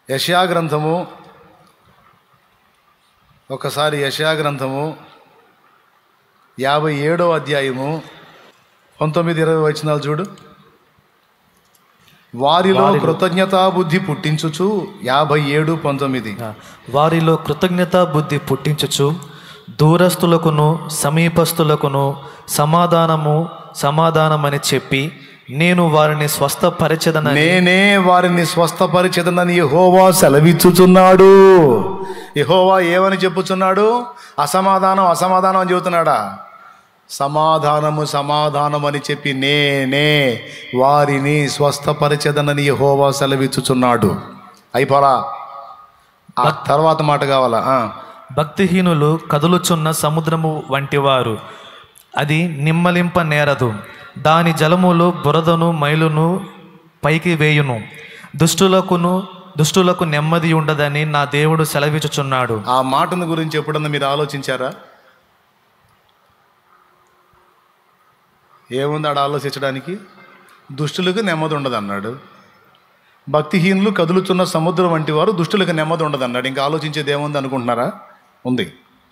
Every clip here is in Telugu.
యశయా గ్రంథము ఒకసారి యశయా గ్రంథము యాభై ఏడో అధ్యాయము పంతొమ్మిది ఇరవై వచనాలు చూడు వారిలో కృతజ్ఞతా బుద్ధి పుట్టించుచు యాభై ఏడు పంతొమ్మిది వారిలో కృతజ్ఞతా బుద్ధి పుట్టించుచు దూరస్తులకును సమీపస్తులకును సమాధానము సమాధానమని చెప్పి నేను వారిని స్వస్థపరచదనని నేనే వారిని స్వస్థపరిచెదనని యెహోవా సెలవిచ్చుచున్నాడు యెహోవా ఏమని చెప్పుచున్నాడు అసమాధానం అసమాధానం అని చెబుతున్నాడా సమాధానము సమాధానం అని చెప్పి నేనే వారిని స్వస్థపరిచెదనని యెహోవా సెలవిచ్చుచున్నాడు అయిపోరా ఆ తర్వాత మాట కావాలా ఆ. భక్తిహీనులు కదులుచున్న సముద్రము వంటివారు అది నిమ్మలింప నేరదు దాని జలములు బురదను మైలును పైకి వేయును దుష్టులకును దుష్టులకు నెమ్మది ఉండదని నా దేవుడు సెలవిచుచున్నాడు ఆ మాటను గురించి ఎప్పుడన్నా మీరు ఆలోచించారా ఏముంది ఆడ ఆలోచించడానికి దుష్టులకు నెమ్మది ఉండదు అన్నాడు భక్తిహీనులు కదులుతున్న సముద్రం వంటి వారు దుష్టులకు నెమ్మది ఉండదు అన్నాడు ఇంకా ఆలోచించేది ఏముంది అనుకుంటున్నారా ఉంది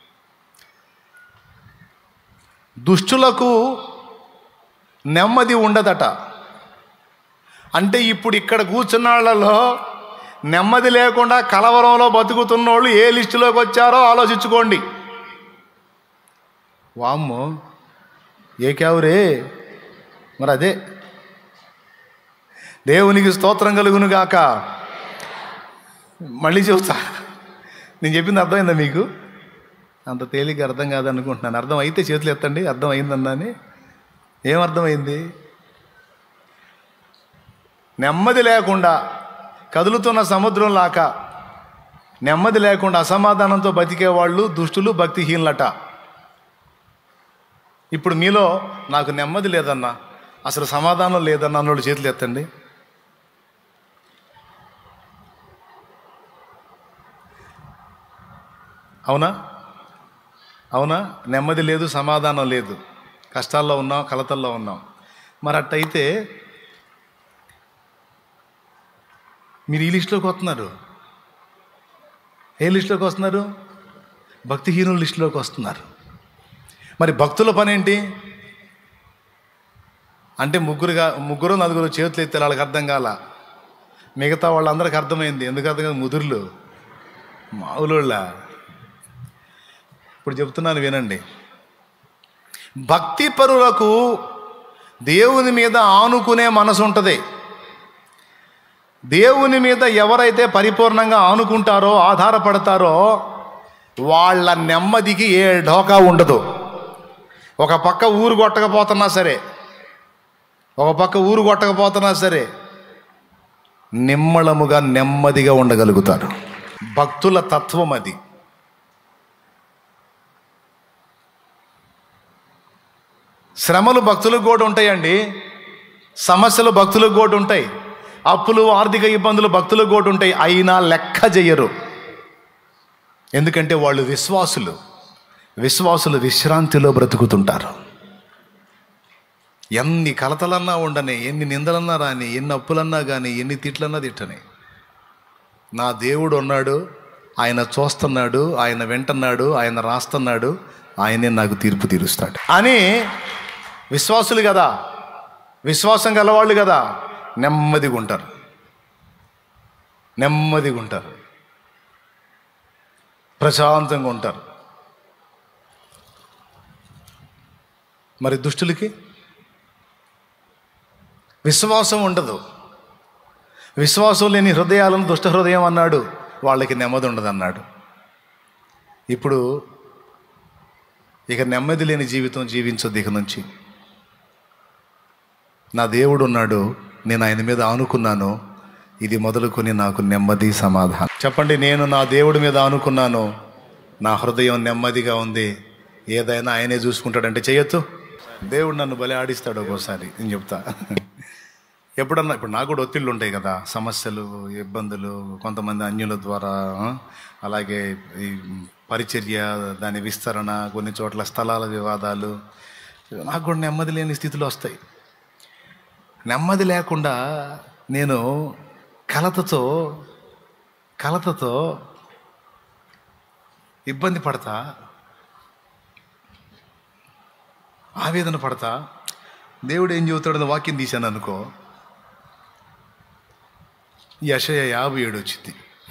దుష్టులకు నెమ్మది ఉండదట అంటే ఇప్పుడు ఇక్కడ కూర్చున్న వాళ్ళలో నెమ్మది లేకుండా కలవరంలో బతుకుతున్న వాళ్ళు ఏ లిస్టులోకి వచ్చారో ఆలోచించుకోండి వామ్మో ఏ కావురే మరి అదే దేవునికి స్తోత్రం కలుగును గాక మళ్ళీ చెబుతా నేను చెప్పింది అర్థమైందా మీకు అంత తేలిక అర్థం కాదనుకుంటున్నాను అర్థం అయితే చేతులు ఎత్తండి అర్థం అయిందన్నాని ఏం అర్థమైంది నెమ్మది లేకుండా కదులుతున్న సముద్రం లాక నెమ్మది లేకుండా అసమాధానంతో బతికే వాళ్ళు దుష్టులు భక్తిహీనులట ఇప్పుడు మీలో నాకు నెమ్మది లేదన్నా అసలు సమాధానం లేదన్న అన్నోళ్ళు చేతులు ఎత్తండి అవునా అవునా నెమ్మది లేదు సమాధానం లేదు కష్టాల్లో ఉన్నాం కలతల్లో ఉన్నాం మరి అట్టయితే మీరు ఈ లిస్టులోకి వస్తున్నారు ఏ లిస్టులోకి వస్తున్నారు భక్తిహీనుల లిస్టులోకి వస్తున్నారు మరి భక్తుల పని ఏంటి అంటే ముగ్గురుగా ముగ్గురు నలుగురు చేతులు ఎత్తే వాళ్ళకి అర్థం కాల మిగతా వాళ్ళందరికీ అర్థమైంది ఎందుకు అర్థం కాదు ముదురులు మావులోళ్ళ ఇప్పుడు చెప్తున్నాను వినండి భక్తి పరులకు దేవుని మీద ఆనుకునే మనసు ఉంటుంది దేవుని మీద ఎవరైతే పరిపూర్ణంగా ఆనుకుంటారో ఆధారపడతారో వాళ్ళ నెమ్మదికి ఏ ఢోకా ఉండదు ఒక పక్క ఊరు కొట్టకపోతున్నా సరే ఒక పక్క ఊరు కొట్టకపోతున్నా సరే నిమ్మళముగా నెమ్మదిగా ఉండగలుగుతారు భక్తుల తత్వం అది శ్రమలు భక్తులకు కూడా ఉంటాయండి సమస్యలు భక్తులకు కూడా ఉంటాయి అప్పులు ఆర్థిక ఇబ్బందులు భక్తులకు కూడా ఉంటాయి అయినా లెక్క చెయ్యరు ఎందుకంటే వాళ్ళు విశ్వాసులు విశ్వాసులు విశ్రాంతిలో బ్రతుకుతుంటారు ఎన్ని కలతలన్నా ఉండని ఎన్ని నిందలన్నా రాని ఎన్ని అప్పులన్నా కానీ ఎన్ని తిట్లన్నా తిట్టని నా దేవుడు ఉన్నాడు ఆయన చూస్తున్నాడు ఆయన వింటున్నాడు ఆయన రాస్తున్నాడు ఆయనే నాకు తీర్పు తీరుస్తాడు అని విశ్వాసులు కదా విశ్వాసం గలవాళ్ళు కదా నెమ్మదిగా ఉంటారు నెమ్మదిగా ఉంటారు ప్రశాంతంగా ఉంటారు మరి దుష్టులకి విశ్వాసం ఉండదు విశ్వాసం లేని హృదయాలను దుష్ట హృదయం అన్నాడు వాళ్ళకి నెమ్మది ఉండదు అన్నాడు ఇప్పుడు ఇక నెమ్మది లేని జీవితం జీవించొద్దు ఇక నుంచి నా దేవుడు ఉన్నాడు నేను ఆయన మీద ఆనుకున్నాను ఇది మొదలుకొని నాకు నెమ్మది సమాధానం చెప్పండి నేను నా దేవుడి మీద ఆనుకున్నాను నా హృదయం నెమ్మదిగా ఉంది ఏదైనా ఆయనే చూసుకుంటాడంటే చేయొచ్చు దేవుడు నన్ను బలి ఆడిస్తాడు ఒక్కోసారి నేను చెప్తా ఎప్పుడన్నా ఇప్పుడు నాకు కూడా ఒత్తిళ్ళు ఉంటాయి కదా సమస్యలు ఇబ్బందులు కొంతమంది అన్యుల ద్వారా ఆ, అలాగే ఈ పరిచర్య దాని విస్తరణ కొన్ని చోట్ల స్థలాల వివాదాలు నాకు కూడా నెమ్మది లేని స్థితిలో వస్తాయి నెమ్మది లేకుండా నేను కలతతో కలతతో ఇబ్బంది పడతా ఆవేదన పడతా దేవుడు ఏం చెబుతాడని వాక్యం తీశాను అనుకో ఈ అషయ యాభై ఏడు వచ్చింది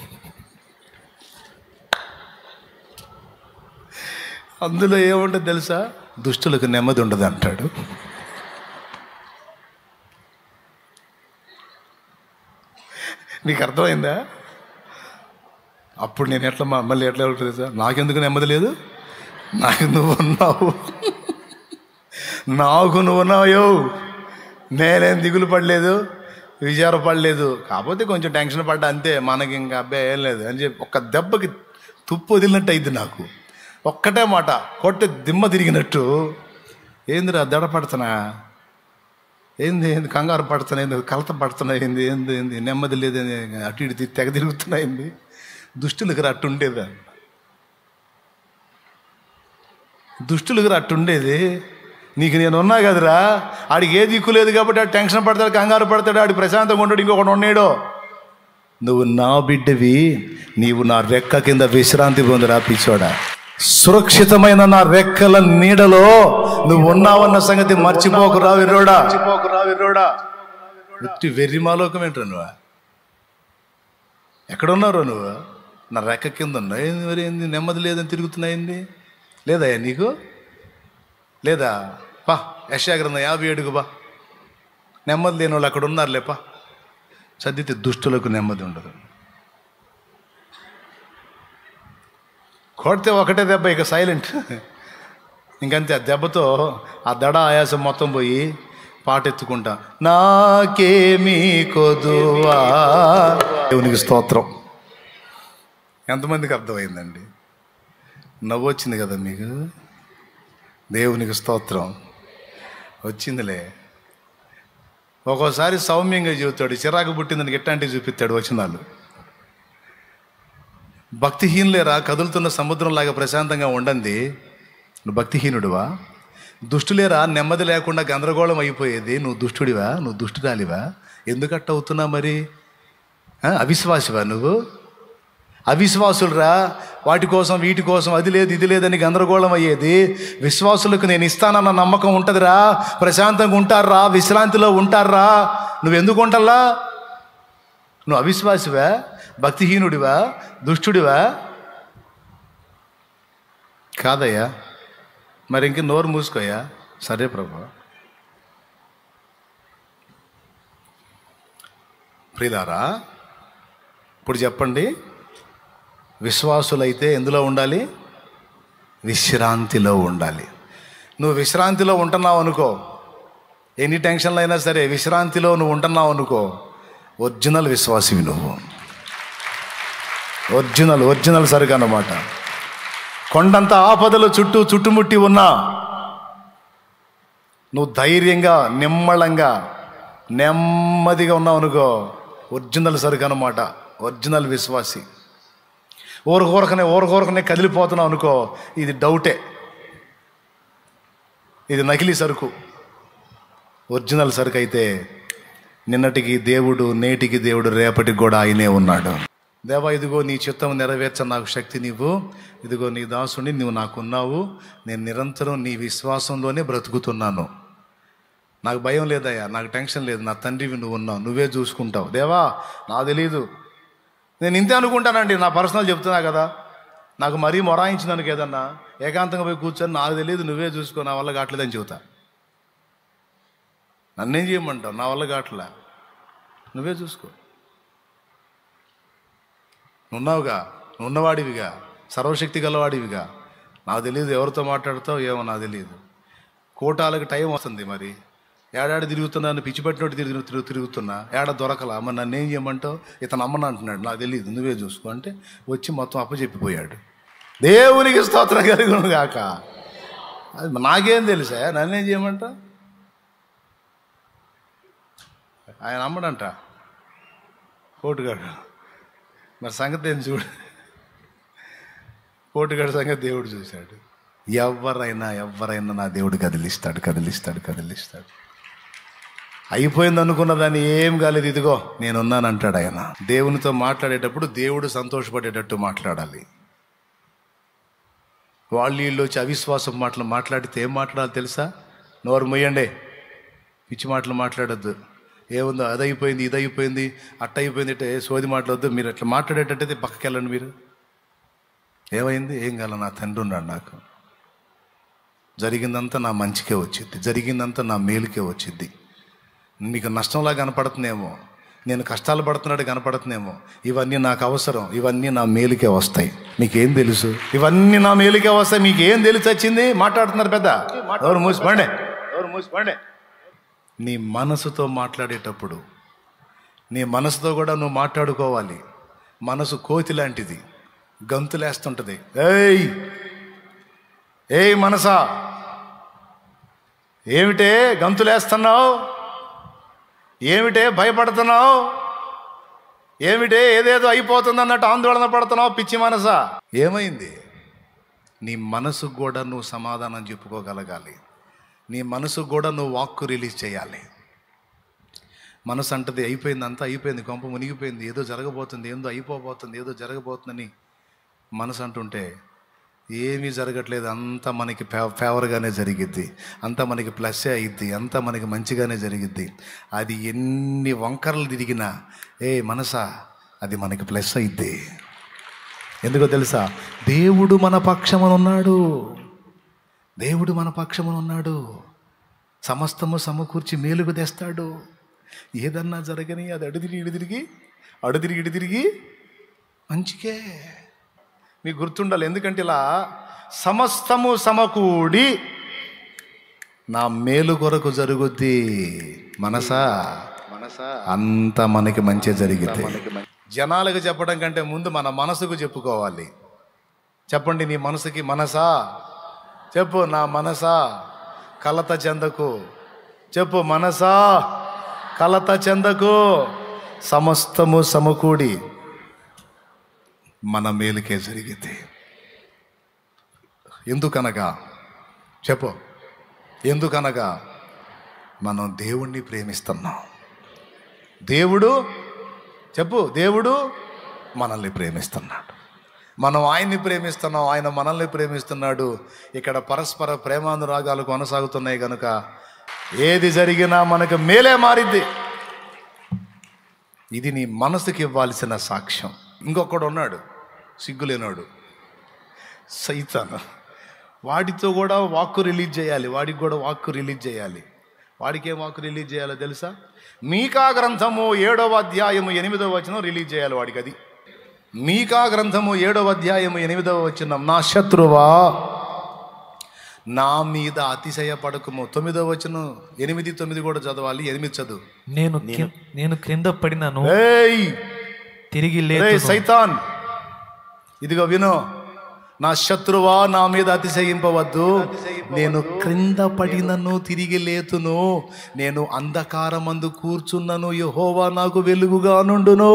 అందులో ఏముంటుంది తెలుసా దుష్టులకు నెమ్మది ఉండదు అంటాడు నీకు అర్థమైందా అప్పుడు నేను ఎట్లా మా- మళ్ళీ ఎట్లా ఉంటుంది సార్ నాకెందుకు నెమ్మది లేదు నాకు నువ్వు ఉన్నావు నాకు నువ్వు ఉన్నావు నేనేం దిగులు పడలేదు విచార పడలేదు కాకపోతే కొంచెం టెన్షన్ పడ్డా అంతే మనకి ఇంకా అబ్బాయి ఏం లేదు అని చెప్పి ఒక్క దెబ్బకి తుప్పు వదిలినట్టు అయింది నాకు ఒక్కటే మాట కొట్టి దిమ్మ తిరిగినట్టు ఏందిరా దడ పడుతున్నా ఏంది ఏంది కంగారు పడుతున్నా ఏంది కలత పడుతున్నా ఏంది ఏంది ఏంది నెమ్మది లేదని అటు ఇటు తి- తెగ తిరుగుతున్నా ఏంది దుష్టులకు అట్టు ఉండేదా దుష్టులకు అట్టు ఉండేది నీకు నేను ఉన్నా కదరా ఆడికి ఏ దిక్కు లేదు కాబట్టి ఆడు టెన్షన్ పడతాడు కంగారు పడతాడు ఆడి ప్రశాంతంగా ఉంటాడు ఇంకొకటి ఉన్నాడో నువ్వు నా బిడ్డవి నీవు నా రెక్క కింద విశ్రాంతి పొందురా పిచ్చోడా సురక్షితమైన నా రెక్కల నీడలో నువ్వు ఉన్నావన్న సంగతి మర్చిపోకురా విర్రోడా మర్చిపోకురా విర్రోడా ఉత్తి వెర్రి మాలోకం ఏంట్రా నువ్వు ఎక్కడున్నారో నువ్వు నా రెక్క కింద ఉన్నా ఏంది మరి ఏంది నెమ్మది లేదని తిరుగుతున్నాయింది లేదయ్యా నీకు లేదా పా యశాగ్రంథం యాభై ఏడుగు బా నెమ్మది లేని వాళ్ళు అక్కడ ఉన్నారులే పా చదివితే దుష్టులకు నెమ్మది ఉండదు కొడితే ఒకటే దెబ్బ ఇక సైలెంట్ ఇంకంతే ఆ దెబ్బతో ఆ దడ ఆయాసం మొత్తం పోయి పాట ఎత్తుకుంటా నాకేమీ కొదువా దేవునికి స్తోత్రం ఎంతమందికి అర్థమైందండి నవ్వు వచ్చింది కదా మీకు దేవునికి స్తోత్రం వచ్చిందిలే ఒక్కోసారి సౌమ్యంగా చెబుతాడు చిరాకు పుట్టిందని ఎట్లాంటివి చూపిస్తాడు వచ్చిన వాళ్ళు భక్తిహీనులేరా కదులుతున్న సముద్రంలాగా ప్రశాంతంగా ఉండండి నువ్వు భక్తిహీనుడివా దుష్టులేరా నెమ్మది లేకుండా గందరగోళం అయిపోయేది నువ్వు దుష్టుడివా నువ్వు దుష్టురాలివా ఎందుకట్ట అవుతున్నా మరి ఆ, అవిశ్వాసివా నువ్వు అవిశ్వాసులరా వాటి కోసం వీటి కోసం అది లేదు ఇది లేదని గందరగోళం అయ్యేది విశ్వాసులకు నేను ఇస్తానన్న నమ్మకం ఉంటుందిరా ప్రశాంతంగా ఉంటారా విశ్రాంతిలో ఉంటారా నువ్వు ఎందుకు ఉంటల్లా నువ్వు అవిశ్వాసివా భక్తిహీనుడివా దుష్టుడివా కాదయ్యా మరి ఇంక నోరు మూసుకోయా సరే ప్రభు ప్రియులారా ఇప్పుడు చెప్పండి విశ్వాసులైతే ఎందులో ఉండాలి విశ్రాంతిలో ఉండాలి నువ్వు విశ్రాంతిలో ఉంటున్నావు అనుకో ఎన్ని టెన్షన్లు అయినా సరే విశ్రాంతిలో నువ్వు ఉంటున్నావు అనుకో ఒరిజినల్ విశ్వాసివి నువ్వు ఒరిజినల్ ఒరిజినల్ సరుకు అన్నమాట కొండంత ఆపదలు చుట్టూ చుట్టుముట్టి ఉన్నా నువ్వు ధైర్యంగా నిమ్మళంగా నెమ్మదిగా ఉన్నావు అనుకో ఒరిజినల్ సరుకు అన్నమాట ఒరిజినల్ విశ్వాసి ఊరకూరకనే ఊరకూరకనే కదిలిపోతున్నావు అనుకో ఇది డౌటే ఇది నకిలీ సరుకు ఒరిజినల్ సరుకు అయితే నిన్నటికి దేవుడు నేటికి దేవుడు రేపటికి కూడా ఆయనే ఉన్నాడు దేవా ఇదిగో నీ చిత్తం నెరవేర్చ నాకు శక్తి నీవు ఇదిగో నీ దాసుని నువ్వు నాకున్నావు నేను నిరంతరం నీ విశ్వాసంలోనే బ్రతుకుతున్నాను నాకు భయం లేదయ్యా నాకు టెన్షన్ లేదు నా తండ్రివి నువ్వు ఉన్నావు నువ్వే చూసుకుంటావు దేవా నాకు తెలియదు నేను ఇంతే అనుకుంటానండి నా పర్సనల్ చెప్తున్నా కదా నాకు మరీ మొరాయించినందుకు ఏదన్నా ఏకాంతంగా పోయి కూర్చొని నాకు తెలియదు నువ్వే చూసుకో నా వల్ల కావట్లేదని చెబుతా నన్నేం చేయమంటావు నా వల్ల కావట్లే నువ్వే చూసుకో నున్నావుగా నున్నవాడివిగా సర్వశక్తి గలవాడివిగా నాకు తెలియదు ఎవరితో మాట్లాడతావు ఏమో నాకు తెలియదు కోటాలకు టైం వస్తుంది మరి ఏడాడు తిరుగుతున్నాను పిచ్చి పట్టినట్టు తిరిగి తిరుగు తిరుగుతున్నా ఏడ దొరకలా మరి నన్ను ఏం చేయమంటావు ఇతను అమ్మను అంటున్నాడు నాకు తెలియదు నువ్వే చూసుకో అంటే వచ్చి మొత్తం అప్పచెప్పిపోయాడు దేవునికి స్తోత్రం కలిగిన గాక అది నాకేం తెలుసా నన్నేం చేయమంటావు ఆయన అమ్మడంట కోటుగాడు మరి సంగతి ఏం చూడు కోటుగాడు సంగతి దేవుడు చూశాడు ఎవరైనా ఎవరైనా నా దేవుడు కదిలిస్తాడు కదిలిస్తాడు కదిలిస్తాడు అయిపోయింది అనుకున్న దాన్ని ఏం కాలేదు ఇదిగో నేనున్నాను అంటాడు ఆయన దేవునితో మాట్లాడేటప్పుడు దేవుడు సంతోషపడేటట్టు మాట్లాడాలి వాళ్ళు వీళ్ళు వచ్చి అవిశ్వాసం మాటలు మాట్లాడితే ఏం మాట్లాడాలి తెలుసా నోరు మొయ్యండి పిచ్చి మాటలు మాట్లాడొద్దు ఏముందో అది అయిపోయింది ఇది అయిపోయింది అట్ట అయిపోయింది ఇట్ట ఏ సోది మాట్లాడొద్దు మీరు అట్లా మాట్లాడేటట్టయితే పక్కకి వెళ్ళండి మీరు ఏమైంది ఏం కాల నా తండ్రి ఉన్నాడు నాకు జరిగిందంతా నా మంచికే వచ్చింది జరిగిందంతా నా మేలుకే వచ్చింది మీకు నష్టంలా కనపడుతుందేమో నేను కష్టాలు పడుతున్నాడు కనపడుతుందేమో ఇవన్నీ నాకు అవసరం ఇవన్నీ నా మేలుకే వస్తాయి మీకేం తెలుసు ఇవన్నీ నా మేలుకే వస్తాయి మీకు ఏం తెలిసి వచ్చింది మాట్లాడుతున్నారు పెద్ద ఎవరు మూసిపోండి ఎవరు మూసిపోండి నీ మనసుతో మాట్లాడేటప్పుడు నీ మనసుతో కూడా నువ్వు మాట్లాడుకోవాలి మనసు కోతి లాంటిది గంతులేస్తుంటది ఏయ్ ఏయ్ మనసా ఏమిటే గంతులేస్తున్నావు ఏమిటే భయపడుతున్నావు ఏమిటే ఏదేదో అయిపోతుంది అన్నట్టు ఆందోళన పడుతున్నావు పిచ్చి మనసా ఏమైంది నీ మనసుకు కూడా నువ్వు సమాధానం చెప్పుకోగలగాలి నీ మనసుకు కూడా నువ్వు వాక్కు రిలీజ్ చేయాలి మనసు అంటది అయిపోయింది అంతా అయిపోయింది కొంప మునిగిపోయింది ఏదో జరగబోతుంది ఏందో అయిపోబోతుంది ఏదో జరగబోతుందని మనసు అంటుంటే ఏమీ జరగట్లేదు అంతా మనకి ఫే ఫేవర్గానే జరిగిద్ది అంతా మనకి ప్లస్సే అయ్యిద్ది అంతా మనకి మంచిగానే జరిగిద్ది అది ఎన్ని వంకరలు తిరిగినా ఏ మనసా అది మనకి ప్లస్ అయ్యిద్ది ఎందుకో తెలుసా దేవుడు మన పక్షమున ఉన్నాడు దేవుడు మన పక్షమున ఉన్నాడు సమస్తము సమకూర్చి మేలుకు తెస్తాడు ఏదన్నా జరగని అది అడు తిరిగి ఇటు తిరిగి అడు తిరిగి ఇటు తిరిగి మంచికే మీకు గుర్తుండాలి ఎందుకంటే ఇలా సమస్తము సమకూడి నా మేలు కొరకు జరుగుద్ది మనసా మనసా అంత మనకి మంచి జరిగితే జనాలకు చెప్పడం కంటే ముందు మన మనసుకు చెప్పుకోవాలి చెప్పండి నీ మనసుకి మనసా చెప్పు నా మనసా కలత చెందకు చెప్పు మనసా కలత చెందకు సమస్తము సమకూడి మన మేలుకే జరిగింది ఎందుకనగా చెప్పు ఎందుకనగా మనం దేవుణ్ణి ప్రేమిస్తున్నాం దేవుడు చెప్పు దేవుడు మనల్ని ప్రేమిస్తున్నాడు మనం ఆయన్ని ప్రేమిస్తున్నాం ఆయన మనల్ని ప్రేమిస్తున్నాడు ఇక్కడ పరస్పర ప్రేమానురాగాలు కొనసాగుతున్నాయి కనుక ఏది జరిగినా మనకు మేలే మారిద్ది ఇది నీ మనసుకి ఇవ్వాల్సిన సాక్ష్యం ఇంకొకడు ఉన్నాడు సిగ్గులేనాడు సైతాను వాడితో కూడా వాక్కు రిలీజ్ చేయాలి వాడికి కూడా వాక్కు రిలీజ్ చేయాలి వాడికి ఏం వాక్కు రిలీజ్ చేయాలో తెలుసా మీకా గ్రంథము ఏడవ అధ్యాయము ఎనిమిదవ వచనం రిలీజ్ చేయాలి వాడికి అది మీకా గ్రంథము ఏడవ అధ్యాయము ఎనిమిదవ వచనం నా శత్రువా నా మీద అతిశయపడకము తొమ్మిదవ వచనం ఎనిమిది తొమ్మిది కూడా చదవాలి ఎనిమిది చదువు నేను కి- నేను క్రింద పడినను ఏయ్ తిరిగి రే లేదు సైతాన్ ఇదిగో విను నా శత్రువా నా మీద అతిశయింపవద్దు నేను క్రింద పడినను తిరిగి లేతును నేను అంధకారమందు కూర్చున్నను యహోవా నాకు వెలుగుగా నుండును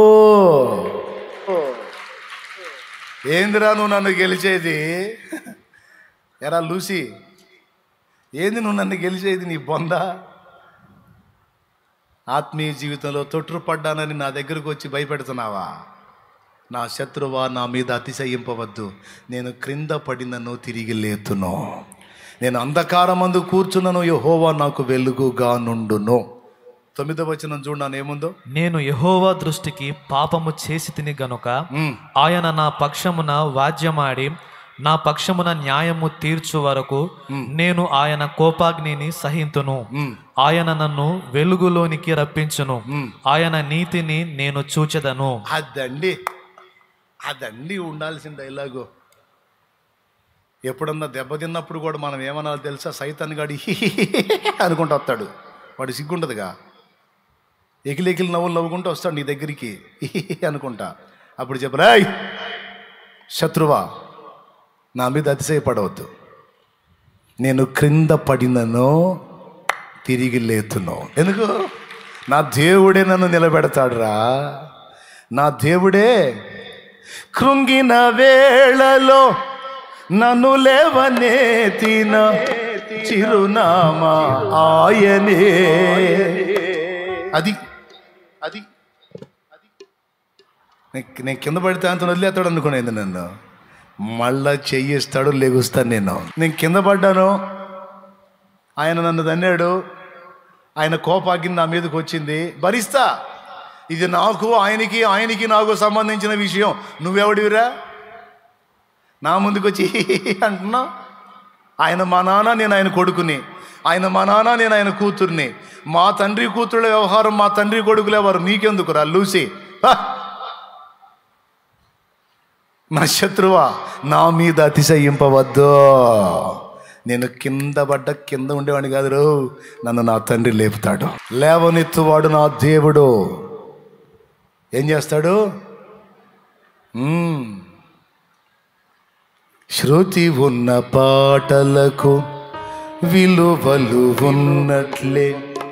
ఏందిరా నువ్వు నన్ను గెలిచేది ఎరా లూసి ఏంది నువ్వు నన్ను గెలిచేది నీ బొంద ఆత్మీయ జీవితంలో తొట్టుపడ్డానని నా దగ్గరకు వచ్చి భయపెడుతున్నావా నా శత్రువా నా మీద అతిశయింపవద్దు నేను క్రింద పడినను తిరిగి లేతును నేను అంధకారమందు కూర్చున్నను యహోవా నాకు వెలుగుగా నుండును తొమ్మిదో వచనం చూడన్నాను ఏముందో నేను యహోవా దృష్టికి పాపము చేసి తిని గనుక ఉమ్, ఆయన నా పక్షమున వాద్యమాడి నా పక్షమున న్యాయము తీర్చు వరకు నేను ఆయన కోపాగ్నిని సహింతును ఉమ్, ఆయన నన్ను వెలుగులోనికి రప్పించును ఉమ్. ఆయన నీతిని నేను చూచెదను అదండి అదండి ఉండాల్సిన డైలాగు ఎప్పుడన్నా దెబ్బతిన్నప్పుడు కూడా మనం ఏమన్నా తెలుసా సైతాన్ గాడి అనుకుంటూ వస్తాడు వాడు సిగ్గుండదుగా ఎకిలి ఎకిలి నవ్వులు నవ్వుకుంటూ వస్తాడు నీ దగ్గరికి అనుకుంటా అప్పుడు చెప్పరాయ్ శత్రువా నా మీద అతిశయపడవద్దు నేను క్రింద పడినను తిరిగి లేతును ఎందుకు నా దేవుడే నన్ను నిలబెడతాడురా నా దేవుడే కృంగిన వేళలో నన్ను లేవనెత్తిన చిరునామా ఆయనే అది అది నే- నేను కింద పడితే అంత వదిలేస్తాడు అనుకునేది నన్ను మళ్ళా చెయ్యిస్తాడు లెగుస్తాను నేను నేను కింద పడ్డాను ఆయన నన్ను తన్నాడు ఆయన కోపాగ్ని నా మీదకి వచ్చింది భరిస్తా ఇది నాకు ఆయనకి ఆయనకి నాకు సంబంధించిన విషయం నువ్వెవడివిరా నా ముందుకు వచ్చి అంటున్నావు ఆయన మా నాన్న నేను ఆయన కొడుకుని ఆయన మా నాన్న నేను ఆయన కూతుర్ని మా తండ్రి కూతుళ్ళ వ్యవహారం మా తండ్రి కొడుకులే వారు నీకెందుకురా లూసి హ! నా శత్రువా నా మీద అతిశయింపవద్దు నేను కింద పడ్డ కింద ఉండేవాడిని కాదు రో నన్ను నా తండ్రి లేపుతాడు లేవనెత్తువాడు నా దేవుడు ఏం చేస్తాడు మ్మ్. శృతి ఉన్న పాటలకు విలువలు ఉన్నట్లే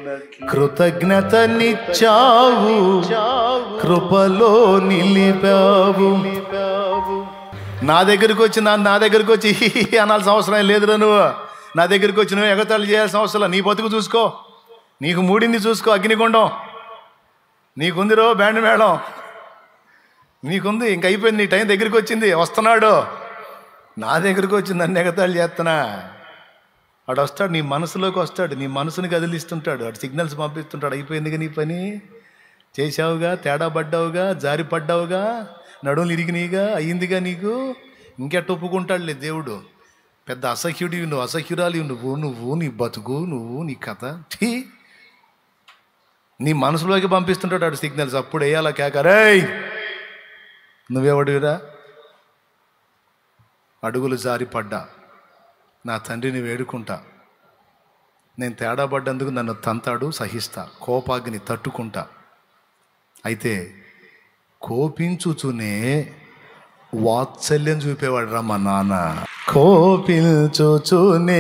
కృతజ్ఞతనిచ్చావు కృపలో నిలిపావు నా దగ్గరికి వచ్చి నా నా దగ్గరికి వచ్చి హి హి హి అనాల్సిన అవసరం లేదురా నువ్వు నా దగ్గరికి వచ్చి నువ్వు ఎగతాళి చేయాల్సిన అవసరం లేదు. నీ బతుకు చూసుకో నీకు మూడింది చూసుకో అగ్నిగుండం నీకుందిరో బ్యాండ్ మేడం నీకుంది ఇంక అయిపోయింది నీ టైం దగ్గరికి వచ్చింది వస్తున్నాడు నా దగ్గరికి వచ్చి నన్ను ఎగతాళి చేస్తున్నా వాడు వస్తాడు నీ మనసులోకి వస్తాడు నీ మనసుని కదిలిస్తుంటాడు వాడు సిగ్నల్స్ పంపిస్తుంటాడు అయిపోయిందిగా నీ పని చేశావుగా తేడా పడ్డావుగా జారి పడ్డావుగా నడుములు ఇరిగినాయిగా అయ్యిందిగా నీకు ఇంకెట్ట ఒప్పుకుంటాడులే దేవుడు పెద్ద అసహ్యుడివి నువ్వు అసహ్యురాలి నువ్వు నువ్వు నీ బతుకు నువ్వు నీ కథ ఠీ నీ మనసులోకి పంపిస్తుంటాడు వాడు సిగ్నల్స్ అప్పుడు వేయాలా కేకరే నువ్వెవడివిరా అడుగులు జారి పడ్డా నా తండ్రిని వేడుకుంటా నేను తేడా పడ్డందుకు నన్ను తంతాడు సహిస్తా కోపాగ్ని తట్టుకుంటా అయితే కోపించుచునే వాత్సల్యం చూపేవాడు రా మా నాన్న కోపించుచునే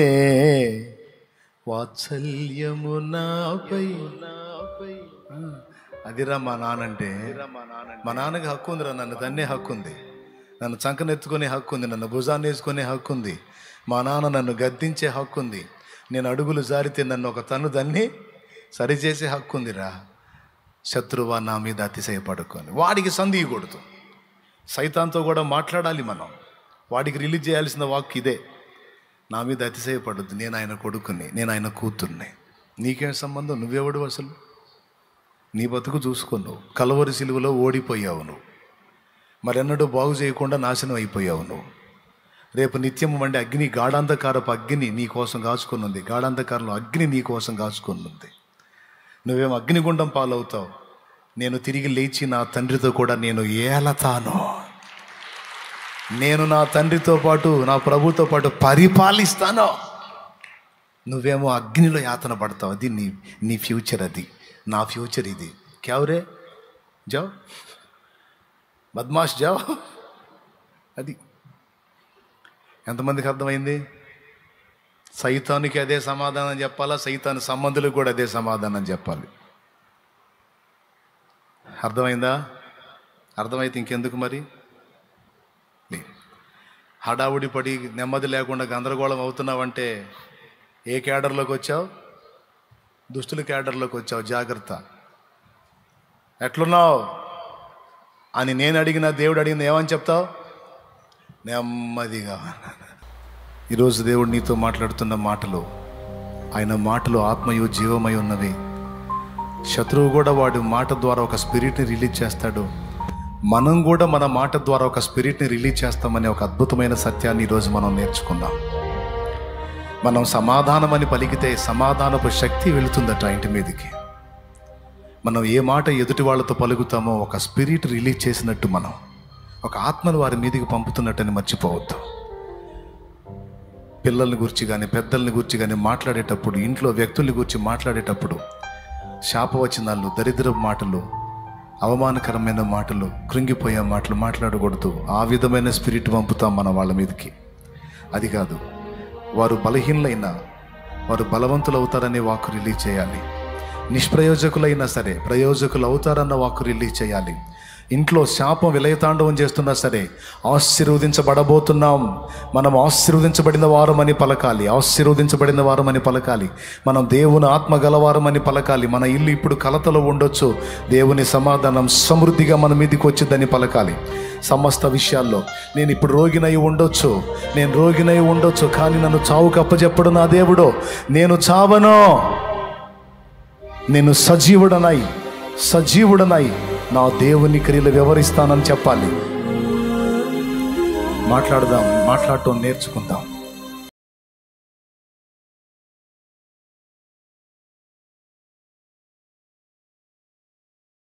వాత్సల్యము నాపై ఆ, అదిరా మా నాన్న అంటే మా నాన్నకి హక్కు ఉందిరా నన్ను తన్నే హక్కు ఉంది నన్ను చంకనెత్తుకునే హక్కు ఉంది నన్ను భుజాన్ని వేసుకునే హక్కు ఉంది మా నాన్న నన్ను గద్దించే హక్కు ఉంది నేను అడుగులు జారితే నన్ను ఒక తన్ను దాన్ని సరిచేసే హక్కు ఉందిరా శత్రువా నా మీద అతిశయపడుకొని వాడికి సంధియకూడదు సైతాంతో కూడా మాట్లాడాలి మనం వాడికి రిలీజ్ చేయాల్సిన వాక్ ఇదే నా మీద అతిశయపడద్దు నేను ఆయన కొడుకుని నేను ఆయన కూతుర్ని నీకేం సంబంధం నువ్వెవడు అసలు నీ బతుకు చూసుకున్నావు కలవరి సిలువలో ఓడిపోయావు నువ్వు మరెన్నడూ బాగు చేయకుండా నాశనం అయిపోయావు నువ్వు రేపు నిత్యం వండి అగ్ని గాఢాంధకారపు అగ్ని నీ కోసం కాచుకున్నది గాఢాంధకారంలో అగ్ని నీ కోసం కాచుకున్నది నువ్వేం అగ్నిగుండం పాలవుతావు నేను తిరిగి లేచి నా తండ్రితో కూడా నేను ఏలతాను నేను నా తండ్రితో పాటు నా ప్రభుతో పాటు పరిపాలిస్తాను నువ్వేమో అగ్నిలో యాతన పడతావు అది నీ నీ ఫ్యూచర్ అది నా ఫ్యూచర్ ఇది క్యావరే జావ్ బద్మాష్ జావ్ అది ఎంతమందికి అర్థమైంది సైతానికి అదే సమాధానం చెప్పాలా సైతాన్ సంబంధులకు కూడా అదే సమాధానం చెప్పాలి అర్థమైందా అర్థమైతే ఇంకెందుకు మరి లే. హడావుడి పడి నెమ్మది లేకుండా గందరగోళం అవుతున్నావంటే ఏ క్యాడర్లోకి వచ్చావు దుస్తుల క్యాడర్లోకి వచ్చావు జాగ్రత్త ఎట్లున్నావు అని నేను అడిగిన దేవుడు అడిగింది ఏమని చెప్తావు నెమ్మదిగా ఈరోజు దేవుడు నీతో మాట్లాడుతున్న మాటలు ఆయన మాటలు ఆత్మయు జీవమై ఉన్నవి శత్రువు కూడా వాడి మాట ద్వారా ఒక స్పిరిట్ని రిలీజ్ చేస్తాడు మనం కూడా మన మాట ద్వారా ఒక స్పిరిట్ని రిలీజ్ చేస్తామనే ఒక అద్భుతమైన సత్యాన్ని ఈరోజు మనం నేర్చుకుందాం మనం సమాధానం అని పలికితే సమాధానపు శక్తి వెళుతుందట ఇంటి మీదకి మనం ఏ మాట ఎదుటి వాళ్ళతో పలుకుతామో ఒక స్పిరిట్ రిలీజ్ చేసినట్టు మనం ఒక ఆత్మను వారి మీదకి పంపుతున్నట్టని మర్చిపోవద్దు పిల్లల్ని గురించి కానీ పెద్దల్ని గురించి కానీ మాట్లాడేటప్పుడు ఇంట్లో వ్యక్తుల్ని గురించి మాట్లాడేటప్పుడు శాపవచనాలు దరిద్రపు మాటలు అవమానకరమైన మాటలు కృంగిపోయే మాటలు మాట్లాడకూడదు ఆ విధమైన స్పిరిట్ పంపుతాం మన వాళ్ళ మీదకి అది కాదు వారు బలహీనలైనా వారు బలవంతులు అవుతారనే వాక్కు రిలీజ్ చేయాలి నిష్ప్రయోజకులైనా సరే ప్రయోజకులు అవుతారన్న వాక్కు రిలీజ్ చేయాలి ఇంట్లో శాపం విలయతాండవం చేస్తున్నా సరే ఆశీర్వదించబడబోతున్నాం మనం ఆశీర్వదించబడిన వారమని పలకాలి ఆశీర్వదించబడిన వారమని పలకాలి మనం దేవుని ఆత్మ గలవారమని పలకాలి మన ఇల్లు ఇప్పుడు కలతలో ఉండొచ్చు దేవుని సమాధానం సమృద్ధిగా మన మీదకి వచ్చిందని పలకాలి సమస్త విషయాల్లో నేను ఇప్పుడు రోగినై ఉండొచ్చు నేను రోగినై ఉండొచ్చు కానీ నన్ను చావుకు అప్పచెప్పడు నా దేవుడు నేను చావను నేను సజీవుడనై సజీవుడనై నా దేవుని క్రియలు వివరిస్తానని చెప్పాలి మాట్లాడదాం మాట్లాడటం నేర్చుకుందాం